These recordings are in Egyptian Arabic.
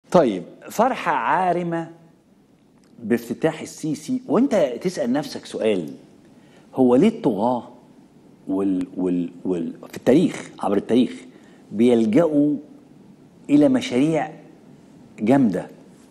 طيب فرحة عارمة بافتتاح السيسي وانت تسأل نفسك سؤال هو ليه الطغاة وال وال وال في التاريخ عبر التاريخ بيلجأوا إلى مشاريع جامدة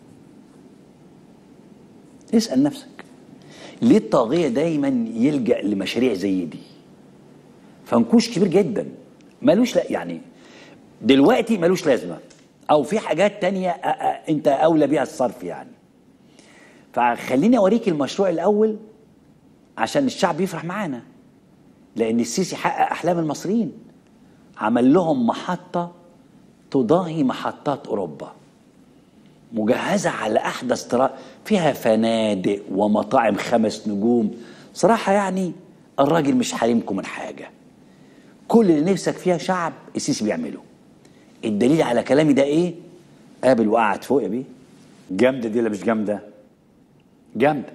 اسأل نفسك ليه الطاغية دايما يلجأ لمشاريع زي دي فنكوش كبير جدا ملوش لا يعني دلوقتي ملوش لازمة أو في حاجات تانية أ- أ- أنت أولى بيها الصرف يعني فخليني أوريك المشروع الأول عشان الشعب يفرح معانا لأن السيسي حقق أحلام المصريين عمل لهم محطة تضاهي محطات أوروبا مجهزة على أحدث طرق فيها فنادق ومطاعم خمس نجوم صراحة يعني الراجل مش حارمكم من حاجة كل اللي نفسك فيها شعب السيسي بيعمله الدليل على كلامي ده ايه قابل وقعد فوق يا بيه جامدة دي ولا مش جامدة جامدة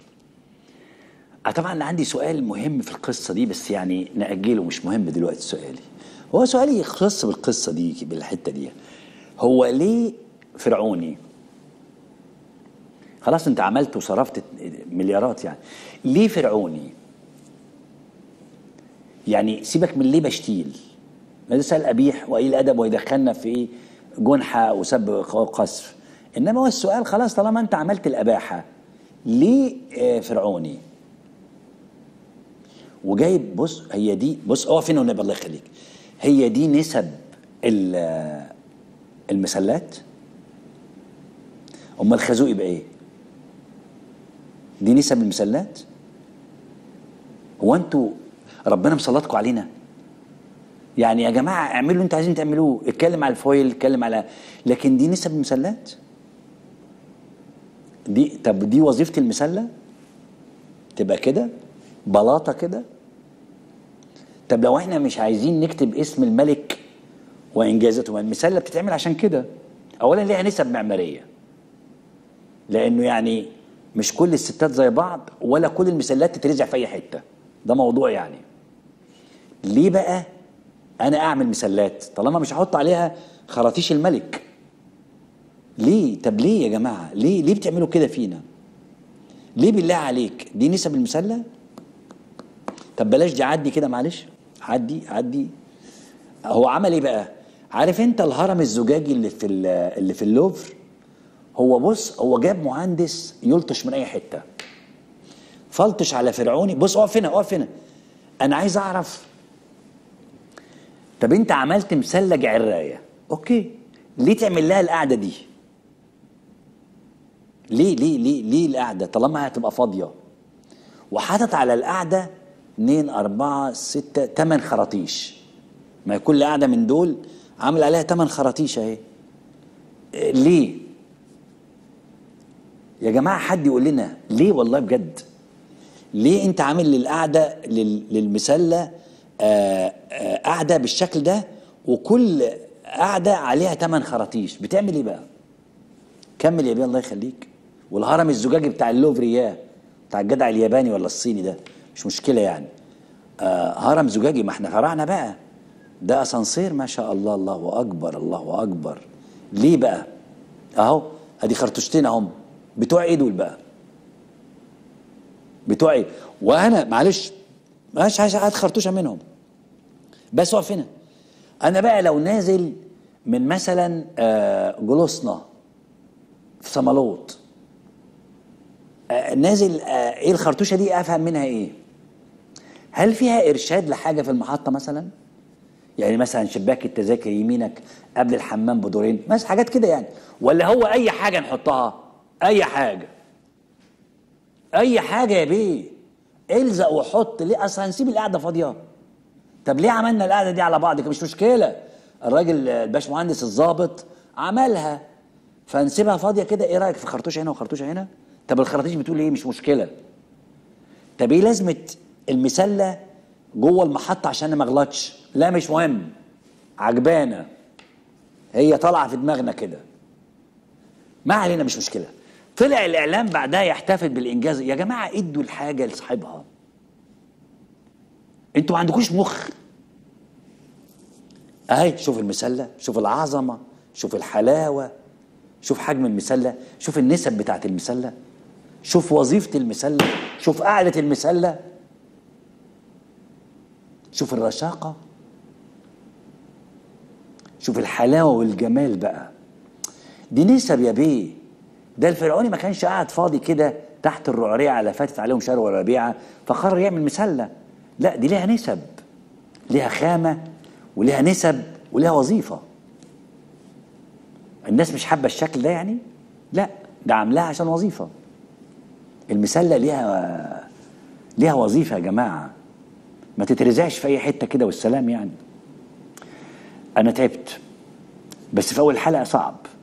آه طبعا أنا عندي سؤال مهم في القصة دي بس يعني نأجله مش مهم دلوقتي سؤالي هو سؤالي يخص بالقصة دي بالحتة دي هو ليه فرعوني خلاص انت عملت وصرفت مليارات يعني ليه فرعوني يعني سيبك من ليه بشتيل ما ده سؤال قبيح وقليل ادب ويدخلنا في ايه جنحه وسب وقذف انما هو السؤال خلاص طالما انت عملت الاباحه ليه آه، فرعوني وجايب بص هي دي بص اقف هنا والنبي الله يخليك هي دي نسب ال- المسلات امال الخازوق يبقى ايه دي نسب المسلات هو انتوا ربنا مسلطكم علينا يعني يا جماعه اعملوا اللي انتوا عايزين تعملوه اتكلم على الفويل اتكلم على لكن دي نسب المسلات دي طب دي وظيفه المسله تبقى كده بلاطه كده طب لو احنا مش عايزين نكتب اسم الملك وانجازاته ما المسله بتتعمل عشان كده اولا ليها نسب معماريه لانه يعني مش كل الستات زي بعض ولا كل المسلات تترزع في اي حته ده موضوع يعني ليه بقى انا اعمل مسلات طالما مش هحط عليها خراطيش الملك ليه طب ليه يا جماعه ليه ليه بتعملوا كده فينا ليه بالله عليك دي نسب المسله طب بلاش دي عدي كده معلش عدي عدي هو عمل ايه بقى عارف انت الهرم الزجاجي اللي في ال- اللي في اللوفر هو بص هو جاب مهندس يلطش من اي حته فلطش على فرعوني بص اقف هنا اقف هنا انا عايز اعرف طب انت عملت مسلج عرايه اوكي ليه تعمل لها القعده دي ليه ليه ليه ليه القعده طالما هتبقى فاضيه وحاطط على القعده اتنين اربعه سته تمن خراطيش ما كل قعده من دول عامل عليها تمن خراطيش اهي إيه، ليه يا جماعه حد يقول لنا ليه والله بجد ليه انت عامل للقعده لل- للمسله آه، آه، قعده بالشكل ده وكل قعده عليها تمن خراطيش بتعمل ايه بقى كمل يا بيه الله يخليك والهرم الزجاجي بتاع اللوفر اياه بتاع الجدع الياباني ولا الصيني ده مش مشكله يعني آه هرم زجاجي ما احنا فرعنا بقى ده اسانسير ما شاء الله الله اكبر الله اكبر ليه بقى اهو ادي خرطوشتين اهم بتوع ايه دول بقى بتوع ايه وانا معلش مش عايز هات خرطوشه منهم بس اقف هنا انا بقى لو نازل من مثلا آه، جلوسنا في صمالوط آه، نازل آه، ايه الخرطوشه دي افهم منها ايه هل فيها ارشاد لحاجه في المحطه مثلا يعني مثلا شباك التذاكر يمينك قبل الحمام بدورين مثلا حاجات كده يعني ولا هو اي حاجه نحطها اي حاجه اي حاجه يا بيه الزق وحط ليه اصل هنسيب القعده فاضيه طب ليه عملنا القعده دي على بعض كده؟ مش مشكله الراجل الباشمهندس الضابط عملها فنسيبها فاضيه كده ايه رايك في خرطوشه هنا وخرطوشه هنا طب الخراطيش بتقول ايه مش مشكله طب ايه لازمه المسله جوه المحطه عشان ما اغلطش لا مش مهم عجبانه هي طالعه في دماغنا كده ما علينا مش مشكله طلع الاعلام بعدها يحتفل بالانجاز يا جماعه ادوا الحاجه لصاحبها انتوا ما عندكوش مخ اهي شوف المسله شوف العظمه شوف الحلاوه شوف حجم المسله شوف النسب بتاعت المسله شوف وظيفه المسله شوف قاعده المسله شوف الرشاقه شوف الحلاوه والجمال بقى دي نسب يا بيه ده الفرعوني ما كانش قاعد فاضي كده تحت الرعريعه لا فاتت عليهم شر ولا ربيعه فقرر يعمل مسله لا دي ليها نسب ليها خامه وليها نسب وليها وظيفه الناس مش حابه الشكل ده يعني لا ده عاملاها عشان وظيفه المسله ليها ليها وظيفه يا جماعه ما تترزعش في اي حته كده والسلام يعني انا تعبت بس في اول حلقه صعب